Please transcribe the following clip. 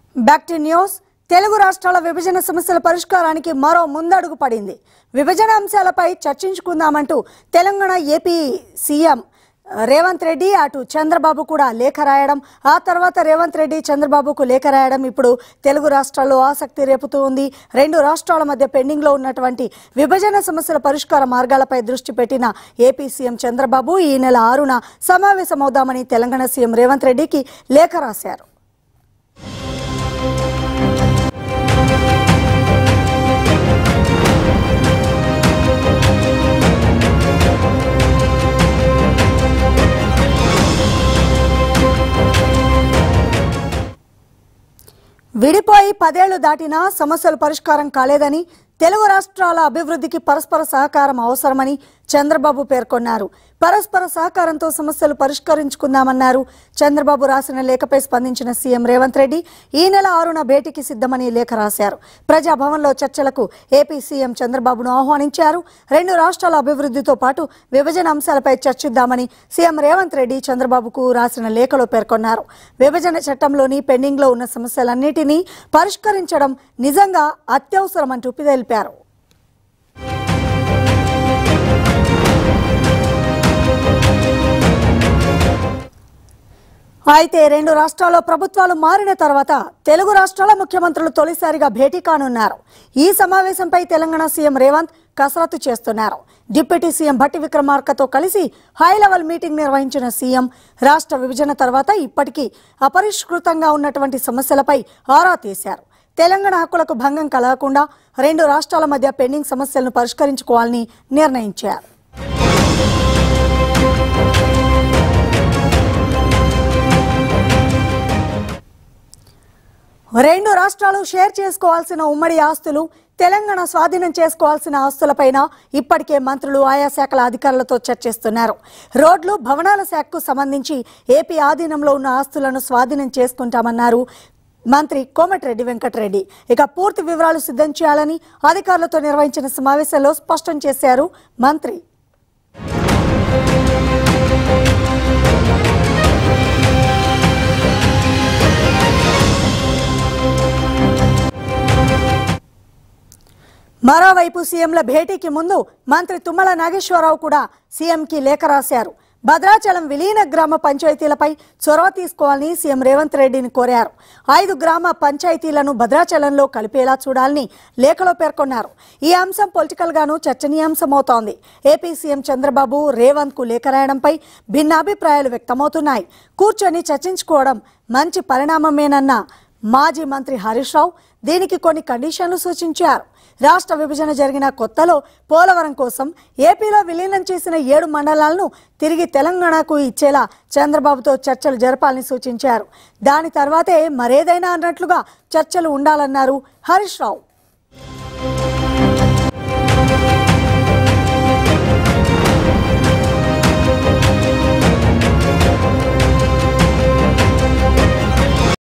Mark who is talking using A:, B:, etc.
A: back to news Telugu రాష్ట్రాల విభజన సమస్యల పరిష్కారానికి మరో ముందడుగు పడింది విభజన అంశాలపై చర్చించుకుందామంటూ తెలంగాణ ఏపీ సీఎం రేవంత్ రెడ్డి అటు చంద్రబాబు కూడా లేఖ రాయడం ఆ తర్వాత రేవంత్ రెడ్డి చంద్రబాబుకు లేఖ రాయడం ఇప్పుడు తెలుగు రాష్ట్రాల్లో ఆసక్తి రేపుతూ ఉంది రెండు రాష్ట్రాల మధ్య పెండింగ్లో ఉన్నటువంటి విభజన సమస్యల పరిష్కార మార్గాలపై దృష్టి పెట్టిన ఏపీ సీఎం చంద్రబాబు ఈ నెల ఆరున సమావేశమవుదామని తెలంగాణ సీఎం రేవంత్ రెడ్డికి లేఖ రాశారు విడిపోయి పదేళ్లు దాటినా సమస్యలు పరిష్కారం కాలేదని తెలుగు రాష్ట్రాల అభివృద్ధికి పరస్పర సహకారం అవసరమని చంద్రబాబు పేర్కొన్నారు పరస్పర సహకారంతో సమస్యలు పరిష్కరించుకుందామన్నారు చంద్రబాబు రాసిన లేఖపై స్పందించిన సీఎం రేవంత్ రెడ్డి ఈ నెల ఆరున భేటీకి సిద్ధమని లేఖ రాశారు ప్రజాభవన్లో చర్చలకు ఏపీ సీఎం చంద్రబాబును ఆహ్వానించారు రెండు రాష్ట్రాల అభివృద్ధితో పాటు విభజన అంశాలపై చర్చిద్దామని సీఎం రేవంత్ రెడ్డి చంద్రబాబుకు రాసిన లేఖలో పేర్కొన్నారు విభజన చట్టంలోని పెండింగ్లో ఉన్న సమస్యలన్నిటినీ పరిష్కరించడం నిజంగా అత్యవసరమంటూ తెలిపారు అయితే రెండు రాష్ట్రాల్లో ప్రభుత్వాలు మారిన తర్వాత తెలుగు రాష్ట్రాల ముఖ్యమంత్రులు తొలిసారిగా భేటీ కానున్నారు ఈ సమావేశంపై తెలంగాణ సీఎం రేవంత్ కసరత్తు చేస్తున్నారు డిప్యూటీ సీఎం భట్టి విక్రమార్కతో కలిసి హై లెవెల్ మీటింగ్ నిర్వహించిన సీఎం రాష్ట్ర విభజన తర్వాత ఇప్పటికీ అపరిష్కృతంగా ఉన్నటువంటి సమస్యలపై ఆరా తీశారు తెలంగాణ హక్కులకు భంగం కలగకుండా రెండు రాష్ట్రాల మధ్య పెండింగ్ సమస్యలను పరిష్కరించుకోవాలని నిర్ణయించారు రెండు రాష్ట్రాలు షేర్ చేసుకోవాల్సిన ఉమ్మడి ఆస్తులు తెలంగాణ స్వాధీనం చేసుకోవాల్సిన ఆస్తులపైన ఇప్పటికే మంత్రులు ఆయా శాఖల అధికారులతో చర్చిస్తున్నారు రోడ్లు భవనాల శాఖకు సంబంధించి ఏపీ ఆధీనంలో ఉన్న ఆస్తులను స్వాధీనం చేసుకుంటామన్నారు మంత్రి కోమటిరెడ్డి వెంకటరెడ్డి ఇక పూర్తి వివరాలు సిద్ధం చేయాలని అధికారులతో నిర్వహించిన సమావేశంలో స్పష్టం చేశారు మంత్రి మరోవైపు సీఎంల భేటీకి ముందు మంత్రి తుమ్మల నాగేశ్వరరావు కూడా సీఎంకి లేఖ రాశారు భద్రాచలం విలీన గ్రామ పంచాయతీలపై చొరవ తీసుకోవాలని సీఎం రేవంత్ రెడ్డిని కోరారు ఐదు గ్రామ పంచాయతీలను భద్రాచలంలో కలిపేలా చూడాలని లేఖలో పేర్కొన్నారు ఈ అంశం పొలిటికల్ గాను చర్చనీయాంశమవుతోంది ఏపీ సీఎం చంద్రబాబు రేవంత్ కు లేఖ రాయడంపై భిన్నాభిప్రాయాలు వ్యక్తమవుతున్నాయి కూర్చొని చర్చించుకోవడం మంచి పరిణామమేనన్న మాజీ మంత్రి హరీష్ రావు దీనికి కొన్ని కండిషన్లు సూచించారు రాష్ట్ర విభజన జరిగిన కొత్తలో పోలవరం కోసం ఏపీలో విలీనం చేసిన ఏడు మండలాలను తిరిగి తెలంగాణకు ఇచ్చేలా చంద్రబాబుతో చర్చలు జరపాలని సూచించారు దాని తర్వాతే మరేదైనా అన్నట్లుగా చర్చలు ఉండాలన్నారు హరీష్ రావు